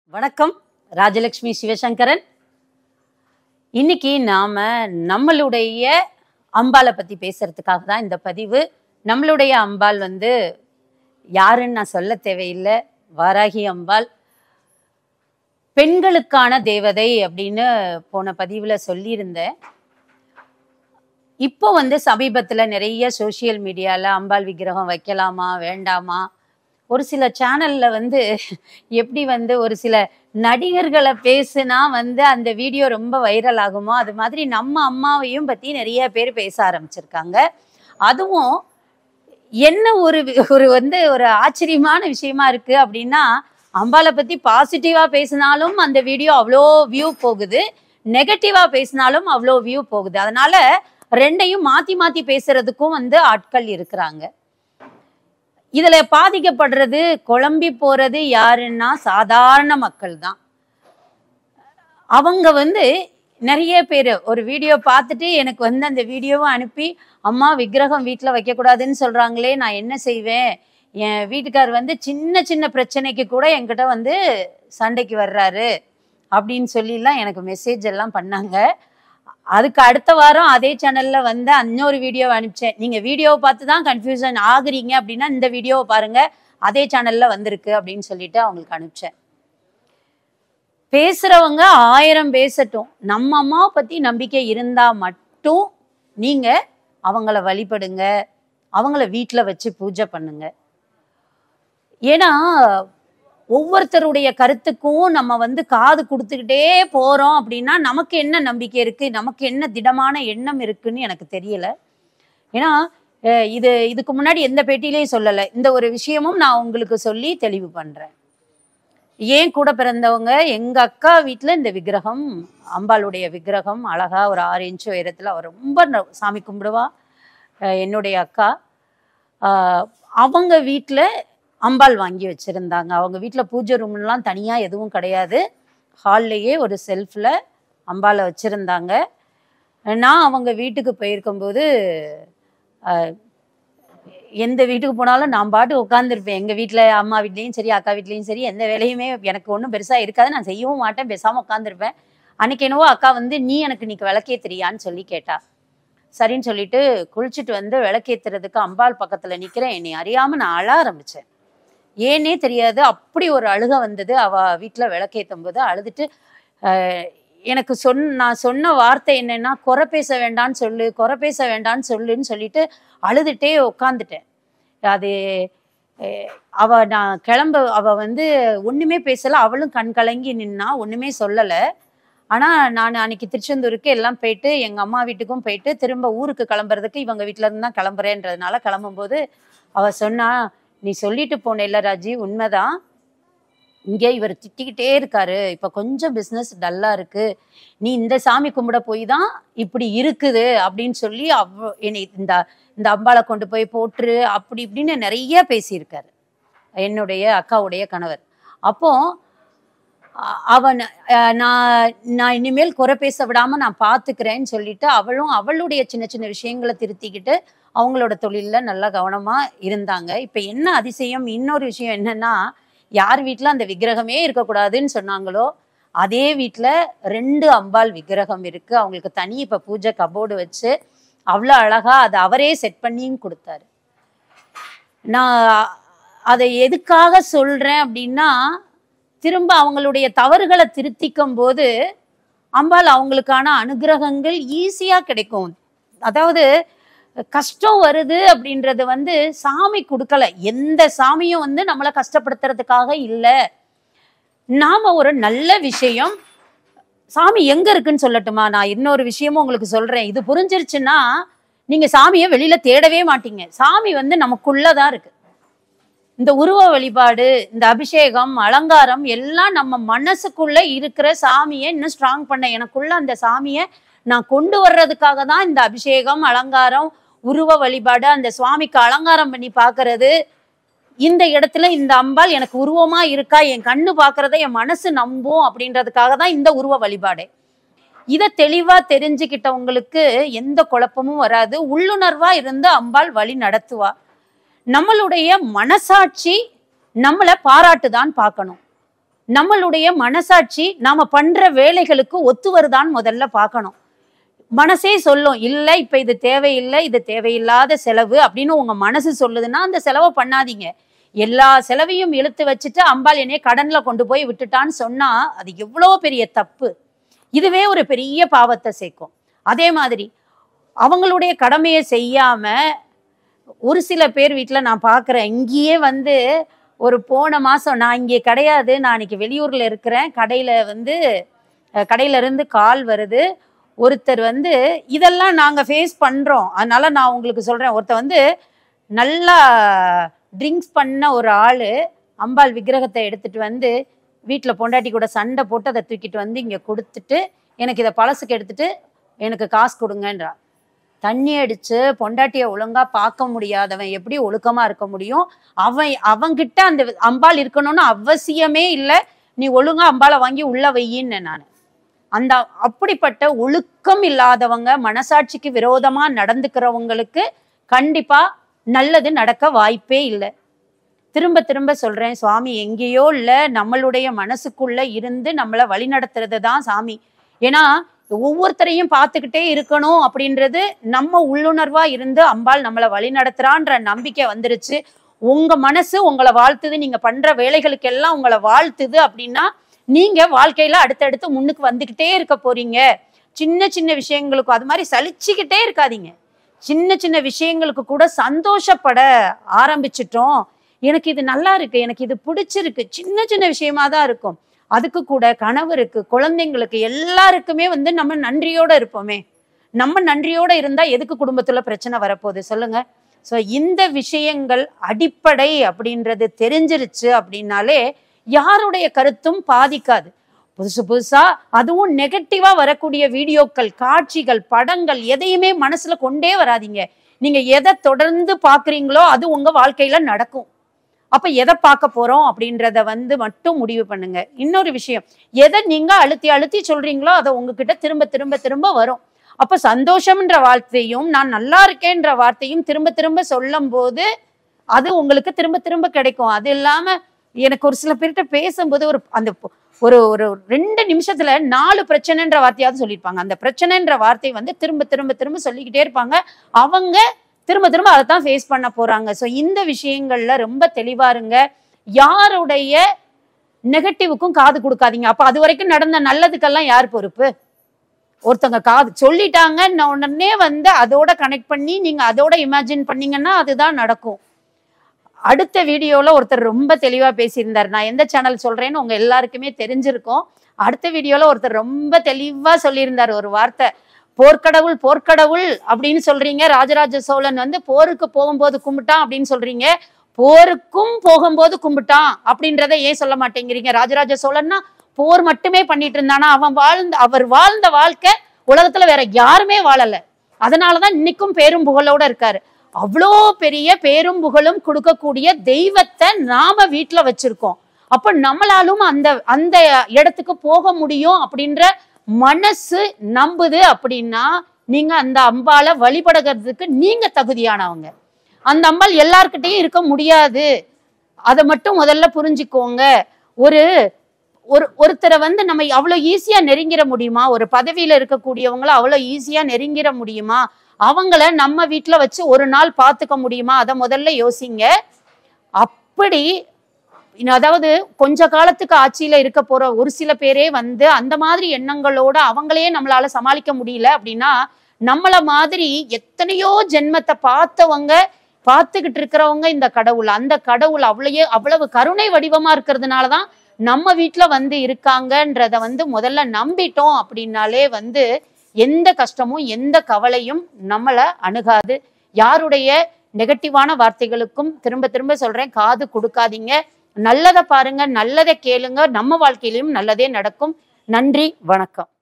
வணக்கம் ராஜலக்ஷ்மி சிவசங்கரன் இன்னைக்கு நாம நம்மளுடைய அம்பாலை பத்தி பேசுறதுக்காக தான் இந்த பதிவு நம்மளுடைய அம்பாள் வந்து யாருன்னு நான் சொல்ல தேவையில்லை வாராகி அம்பாள் பெண்களுக்கான தேவதை அப்படின்னு போன பதிவில் சொல்லியிருந்தேன் இப்போ வந்து சமீபத்தில் நிறைய சோஷியல் மீடியாவில் அம்பாள் விக்கிரகம் வைக்கலாமா வேண்டாமா ஒரு சில சேனல்ல வந்து எப்படி வந்து ஒரு சில நடிகர்களை பேசுனா வந்து அந்த வீடியோ ரொம்ப வைரல் ஆகுமோ அது மாதிரி நம்ம அம்மாவையும் பத்தி நிறைய பேர் பேச ஆரம்பிச்சிருக்காங்க அதுவும் என்ன ஒரு வி- ஒரு வந்து ஒரு ஆச்சரியமான விஷயமா இருக்கு அப்படின்னா அம்பாளை பத்தி பாசிட்டிவா பேசினாலும் அந்த வீடியோ அவ்வளோ வியூ போகுது நெகட்டிவா பேசினாலும் அவ்வளோ வியூ போகுது அதனால ரெண்டையும் மாத்தி மாத்தி பேசுறதுக்கும் வந்து ஆட்கள் இருக்கிறாங்க இதுல பாதிக்கப்படுறது குழம்பி போறது யாருன்னா சாதாரண மக்கள் தான் அவங்க வந்து நிறைய பேர் ஒரு வீடியோ பார்த்துட்டு எனக்கு வந்து அந்த வீடியோவை அனுப்பி அம்மா விக்கிரகம் வீட்டில் வைக்கக்கூடாதுன்னு சொல்றாங்களே நான் என்ன செய்வேன் என் வீட்டுக்கார் வந்து சின்ன சின்ன பிரச்சனைக்கு கூட என்கிட்ட வந்து சண்டைக்கு வர்றாரு அப்படின்னு சொல்லிலாம் எனக்கு மெசேஜ் எல்லாம் பண்ணாங்க அதுக்கு அடுத்த வாரம் அதே சேனல்ல வந்து இன்னொரு வீடியோ அனுப்பிச்சேன் நீங்க வீடியோவை பார்த்து தான் கன்ஃபியூஷன் ஆகுறீங்க அப்படின்னா இந்த வீடியோவை பாருங்க அதே சேனல்ல வந்திருக்கு அப்படின்னு சொல்லிட்டு அவங்களுக்கு அனுப்பிச்சேன் பேசுறவங்க ஆயிரம் பேசட்டும் நம்ம அம்மாவை பத்தி நம்பிக்கை இருந்தா மட்டும் நீங்க அவங்கள வழிபடுங்க அவங்கள வீட்ல வச்சு பூஜை பண்ணுங்க ஏன்னா ஒவ்வொருத்தருடைய கருத்துக்கும் நம்ம வந்து காது கொடுத்துக்கிட்டே போறோம் அப்படின்னா நமக்கு என்ன நம்பிக்கை இருக்கு நமக்கு என்ன திடமான எண்ணம் இருக்குன்னு எனக்கு தெரியல ஏன்னா அஹ் இது இதுக்கு முன்னாடி எந்த பேட்டிலையும் சொல்லலை இந்த ஒரு விஷயமும் நான் உங்களுக்கு சொல்லி தெளிவு பண்றேன் ஏன் கூட பிறந்தவங்க எங்க அக்கா வீட்ல இந்த விக்கிரகம் அம்பாளுடைய விக்கிரகம் அழகா ஒரு ஆறு இன்ச் உயரத்துல அவ ரொம்ப ந- சாமி கும்பிடுவா அஹ் என்னுடைய அக்கா ஆஹ் அவங்க வீட்ல அம்பாள் வாங்கி வச்சிருந்தாங்க அவங்க வீட்ல பூஜை ரூம்லாம் தனியா எதுவும் கிடையாது ஹால்லையே ஒரு செல்ஃப்ல அம்பாளை வச்சிருந்தாங்க நான் அவங்க வீட்டுக்கு போயிருக்கும்போது ஆஹ், எந்த வீட்டுக்கு போனாலும் நான் பாட்டு உட்காந்துருப்பேன் எங்கள் வீட்டில் அம்மா வீட்லேயும் சரி அக்கா வீட்லேயும் சரி எந்த வேலையுமே எனக்கு ஒன்றும் பெருசாக இருக்காது நான் செய்யவும் மாட்டேன் பேசாமல் உட்காந்துருப்பேன் அன்னைக்கு என்னவோ அக்கா வந்து நீ எனக்கு இன்னைக்கு விளக்கேத்துறியான்னு சொல்லி கேட்டா சரின்னு சொல்லிட்டு குளிச்சுட்டு வந்து விளக்கேத்துறதுக்கு அம்பாள் பக்கத்தில் நிற்கிறேன் என்னை அறியாமல் நான் அழ ஆரம்பித்தேன் ஏனே தெரியாது அப்படி ஒரு அழுக வந்தது அவ வீட்டில் விளக்கேற்றும் போது அழுதுட்டு ஆஹ், எனக்கு சொன் நான் சொன்ன வார்த்தை என்னன்னா குறை பேச வேண்டான்னு சொல்லு குறை பேச வேண்டான்னு சொல்லுன்னு சொல்லிட்டு அழுதுட்டே உட்காந்துட்டேன் அது அஹ், அவ நான் கிளம்ப அவ வந்து ஒண்ணுமே பேசல அவளும் கண் கலங்கி நின்னா ஒண்ணுமே சொல்லல ஆனா நான் அன்னைக்கு திருச்செந்தூருக்கு எல்லாம் போயிட்டு எங்க அம்மா வீட்டுக்கும் போயிட்டு திரும்ப ஊருக்கு கிளம்புறதுக்கு இவங்க வீட்ல இருந்து தான் கிளம்புறேன்றதுனால கிளம்பும்போது அவ சொன்னா நீ சொல்லிட்டு போனேல்ல ராஜி உண்மைதான் இங்கே இவர் திட்டிக்கிட்டே இருக்காரு இப்ப கொஞ்சம் பிசினஸ் டல்லா இருக்கு நீ இந்த சாமி கும்பிட போய் தான் இப்படி இருக்குது அப்படின்னு சொல்லி அவ என்னை இந்த இந்த அம்பாளை கொண்டு போய் போட்டுரு அப்படி இப்படின்னு நிறைய பேசியிருக்காரு என்னுடைய அக்காவுடைய கணவர் அப்போ அ- அவன் அஹ், நான் நான் இனிமேல் குறை பேச விடாம நான் பாத்துக்கிறேன்னு சொல்லிட்டு அவளும் அவளுடைய சின்ன சின்ன விஷயங்களை திருத்திக்கிட்டு அவங்களோட தொழில்ல நல்லா கவனமா இருந்தாங்க இப்ப என்ன அதிசயம் இன்னொரு விஷயம் என்னன்னா யார் வீட்ல அந்த விக்கிரகமே இருக்கக்கூடாதுன்னு சொன்னாங்களோ அதே வீட்ல ரெண்டு அம்பாள் விக்கிரகம் இருக்கு அவங்களுக்கு தனி இப்ப பூஜை கபோர்டு வச்சு அவ்வளோ அழகா அதை அவரே செட் பண்ணியும் கொடுத்தாரு நான் அதை எதுக்காக சொல்றேன் அப்படின்னா திரும்ப அவங்களுடைய தவறுகளை திருத்திக்கும் போது அம்பாள் அவங்களுக்கான அனுகிரகங்கள் ஈஸியா கிடைக்கும் அதாவது கஷ்டம் வருது அப்படின்றது வந்து சாமி கொடுக்கல எந்த சாமியும் வந்து நம்மளை கஷ்டப்படுத்துறதுக்காக இல்லை நாம ஒரு நல்ல விஷயம் சாமி எங்க இருக்குன்னு சொல்லட்டுமா நான் இன்னொரு விஷயமும் உங்களுக்கு சொல்றேன் இது புரிஞ்சிருச்சுன்னா நீங்க சாமியை வெளியில தேடவே மாட்டீங்க சாமி வந்து நமக்குள்ளதான் இருக்கு இந்த உருவ வழிபாடு இந்த அபிஷேகம் அலங்காரம் எல்லாம் நம்ம மனசுக்குள்ள இருக்கிற சாமியை இன்னும் ஸ்ட்ராங் பண்ண எனக்குள்ள அந்த சாமியை நான் கொண்டு வர்றதுக்காக தான் இந்த அபிஷேகம் அலங்காரம் உருவ வழிபாடு அந்த சுவாமிக்கு அலங்காரம் பண்ணி பார்க்கிறது இந்த இடத்துல இந்த அம்பாள் எனக்கு உருவமா இருக்கா என் கண்ணு பார்க்கறத என் மனசு நம்பும் அப்படின்றதுக்காக தான் இந்த உருவ வழிபாடு இதை தெளிவா தெரிஞ்சுக்கிட்டவங்களுக்கு எந்த குழப்பமும் வராது உள்ளுணர்வா இருந்து அம்பாள் வழி நடத்துவா நம்மளுடைய மனசாட்சி நம்மளை பாராட்டுதான் பார்க்கணும் நம்மளுடைய மனசாட்சி நாம பண்ற வேலைகளுக்கு ஒத்து வருதான்னு முதல்ல பார்க்கணும் மனசே சொல்லும் இல்லை இப்ப இது தேவையில்லை இது தேவையில்லாத செலவு அப்படின்னு உங்க மனசு சொல்லுதுன்னா அந்த செலவை பண்ணாதீங்க எல்லா செலவையும் இழுத்து வச்சுட்டு அம்பாள் என்னைய கடன்ல கொண்டு போய் விட்டுட்டான்னு சொன்னா அது எவ்வளோ பெரிய தப்பு இதுவே ஒரு பெரிய பாவத்தை சேர்க்கும் அதே மாதிரி அவங்களுடைய கடமையை செய்யாம ஒரு சில பேர் வீட்டில் நான் பார்க்குறேன் இங்கேயே வந்து ஒரு போன மாதம் நான் இங்கே கிடையாது நான் இன்னைக்கு வெளியூரில் இருக்கிறேன் கடையில் வந்து அஹ், கடையில இருந்து கால் வருது ஒருத்தர் வந்து இதெல்லாம் நாங்கள் ஃபேஸ் பண்ணுறோம் அதனால நான் உங்களுக்கு சொல்கிறேன் ஒருத்தர் வந்து நல்லா ட்ரிங்க்ஸ் பண்ண ஒரு ஆள் அம்பாள் விக்கிரகத்தை எடுத்துட்டு வந்து வீட்டில் பொண்டாட்டி கூட சண்டை போட்டு அதை தூக்கிட்டு வந்து இங்கே கொடுத்துட்டு எனக்கு இதை பழசுக்கு எடுத்துட்டு எனக்கு காசு கொடுங்கன்றா தண்ணி அடிச்சு பொண்டாட்டிய ஒழுங்கா பார்க்க முடியாதவன் எப்படி ஒழுக்கமா இருக்க முடியும் அவன் அவன்கிட்ட அந்த அம்பாள் இருக்கணும்னு அவசியமே இல்லை நீ ஒழுங்கா அம்பாளை வாங்கி உள்ள வையின்னு நான் அந்த அப்படிப்பட்ட ஒழுக்கம் இல்லாதவங்க மனசாட்சிக்கு விரோதமா நடந்துக்கிறவங்களுக்கு கண்டிப்பா நல்லது நடக்க வாய்ப்பே இல்லை திரும்ப திரும்ப சொல்றேன் சுவாமி எங்கேயோ இல்ல நம்மளுடைய மனசுக்குள்ள இருந்து நம்மளை வழி நடத்துறது தான் சாமி ஏன்னா ஒவ்வொருத்தரையும் பார்த்துக்கிட்டே இருக்கணும் அப்படின்றது நம்ம உள்ளுணர்வா இருந்து அம்பாள் நம்மளை வழி நடத்துறான்ற நம்பிக்கை வந்துருச்சு உங்க மனசு உங்களை வாழ்த்துது நீங்க பண்ற வேலைகளுக்கெல்லாம் உங்களை வாழ்த்துது அப்படின்னா நீங்க வாழ்க்கையில அடுத்தடுத்து முன்னுக்கு வந்துகிட்டே இருக்க போறீங்க சின்ன சின்ன விஷயங்களுக்கு அது மாதிரி சலிச்சுக்கிட்டே இருக்காதீங்க சின்ன சின்ன விஷயங்களுக்கு கூட சந்தோஷப்பட ஆரம்பிச்சிட்டோம் எனக்கு இது நல்லா இருக்கு எனக்கு இது பிடிச்சிருக்கு சின்ன சின்ன விஷயமா தான் இருக்கும் அதுக்கு கூட கணவருக்கு குழந்தைங்களுக்கு எல்லாருக்குமே வந்து நம்ம நன்றியோட இருப்போமே நம்ம நன்றியோட இருந்தா எதுக்கு குடும்பத்துல பிரச்சனை வரப்போகுது சொல்லுங்க ஸோ இந்த விஷயங்கள் அடிப்படை அப்படின்றது தெரிஞ்சிருச்சு அப்படின்னாலே யாருடைய கருத்தும் பாதிக்காது புதுசு புதுசா அதுவும் நெகட்டிவா வரக்கூடிய வீடியோக்கள் காட்சிகள் படங்கள் எதையுமே மனசுல கொண்டே வராதீங்க நீங்க எதை தொடர்ந்து பாக்குறீங்களோ அது உங்க வாழ்க்கையில நடக்கும் அப்ப எதை பார்க்க போறோம் அப்படின்றத வந்து மட்டும் முடிவு பண்ணுங்க இன்னொரு விஷயம் எதை நீங்க அழுத்தி அழுத்தி சொல்றீங்களோ அதை உங்ககிட்ட திரும்ப திரும்ப திரும்ப வரும் அப்ப சந்தோஷம்ன்ற வார்த்தையும் நான் நல்லா இருக்கேன்ற வார்த்தையும் திரும்ப திரும்ப சொல்லும் போது அது உங்களுக்கு திரும்ப திரும்ப கிடைக்கும் அது இல்லாம எனக்கு ஒரு சில பேர்கிட்ட பேசும்போது ஒரு அந்த பொ- ஒரு ஒரு ரெண்டு நிமிஷத்துல நாலு பிரச்சனைன்ற வார்த்தையாவது சொல்லியிருப்பாங்க அந்த பிரச்சனைன்ற வார்த்தை வந்து திரும்ப திரும்ப திரும்ப சொல்லிக்கிட்டே இருப்பாங்க அவங்க திரும்ப திரும்ப அதை தான் ஃபேஸ் பண்ண போறாங்க ஸோ இந்த விஷயங்கள்ல ரொம்ப தெளிவா இருங்க யாருடைய நெகட்டிவுக்கும் காது கொடுக்காதீங்க அப்ப அது வரைக்கும் நடந்த நல்லதுக்கெல்லாம் யார் பொறுப்பு ஒருத்தங்க காது சொல்லிட்டாங்கன்ன உடனே வந்து அதோட கனெக்ட் பண்ணி நீங்க அதோட இமேஜின் பண்ணீங்கன்னா அதுதான் நடக்கும் அடுத்த வீடியோல ஒருத்தர் ரொம்ப தெளிவா பேசியிருந்தார் நான் எந்த சேனல் சொல்றேன்னு உங்க எல்லாருக்குமே தெரிஞ்சிருக்கும் அடுத்த வீடியோல ஒருத்தர் ரொம்ப தெளிவா சொல்லியிருந்தார் ஒரு வார்த்தை போர்க்கடவுள் போர்க்கடவுள் அப்படின்னு சொல்றீங்க ராஜராஜ சோழன் வந்து போருக்கு போகும்போது கும்பிட்டான் அப்படின்னு சொல்றீங்க போருக்கும் போகும்போது கும்பிட்டான் அப்படின்றத ஏன் சொல்ல மாட்டேங்கிறீங்க ராஜராஜ சோழன்னா போர் மட்டுமே பண்ணிட்டு இருந்தானா அவன் வாழ்ந்த அவர் வாழ்ந்த வாழ்க்கை உலகத்துல வேற யாருமே வாழல அதனாலதான் இன்னைக்கும் பேரும் புகழோட இருக்காரு அவ்வளோ பெரிய பேரும் புகழும் கொடுக்கக்கூடிய தெய்வத்தை நாம வீட்டுல வச்சிருக்கோம் அப்ப நம்மளாலும் அந்த அந்த இடத்துக்கு போக முடியும் அப்படின்ற மனசு நம்புது அப்படின்னா நீங்க அந்த அம்பால வழிபடுகிறதுக்கு நீங்க தகுதியானவங்க அந்த அம்பாள் எல்லார்கிட்டயும் இருக்க முடியாது அதை மட்டும் முதல்ல புரிஞ்சுக்கோங்க ஒரு ஒரு ஒருத்தரை வந்து நம்ம அவ்வளோ ஈஸியா நெருங்கிற முடியுமா ஒரு பதவியில இருக்கக்கூடியவங்கள அவ்வளோ ஈஸியா நெருங்கிற முடியுமா அவங்கள நம்ம வீட்ல வச்சு ஒரு நாள் பார்த்துக்க முடியுமா அதை முதல்ல யோசிங்க அப்படி இன்னும் அதாவது கொஞ்ச காலத்துக்கு ஆட்சியில இருக்க போற ஒரு சில பேரே வந்து அந்த மாதிரி எண்ணங்களோட அவங்களையே நம்மளால சமாளிக்க முடியல அப்படின்னா நம்மள மாதிரி எத்தனையோ ஜென்மத்தை பார்த்தவங்க பார்த்துக்கிட்டு இருக்கிறவங்க இந்த கடவுள் அந்த கடவுள் அவ்வளையே அவ்வளவு கருணை வடிவமா இருக்கிறதுனால தான் நம்ம வீட்ல வந்து இருக்காங்கன்றத வந்து முதல்ல நம்பிட்டோம் அப்படின்னாலே வந்து எந்த கஷ்டமும் எந்த கவலையும் நம்மளை அணுகாது யாருடைய நெகட்டிவான வார்த்தைகளுக்கும் திரும்ப திரும்ப சொல்றேன் காது கொடுக்காதீங்க நல்லதை பாருங்க நல்லதை கேளுங்க நம்ம வாழ்க்கையிலும் நல்லதே நடக்கும் நன்றி வணக்கம்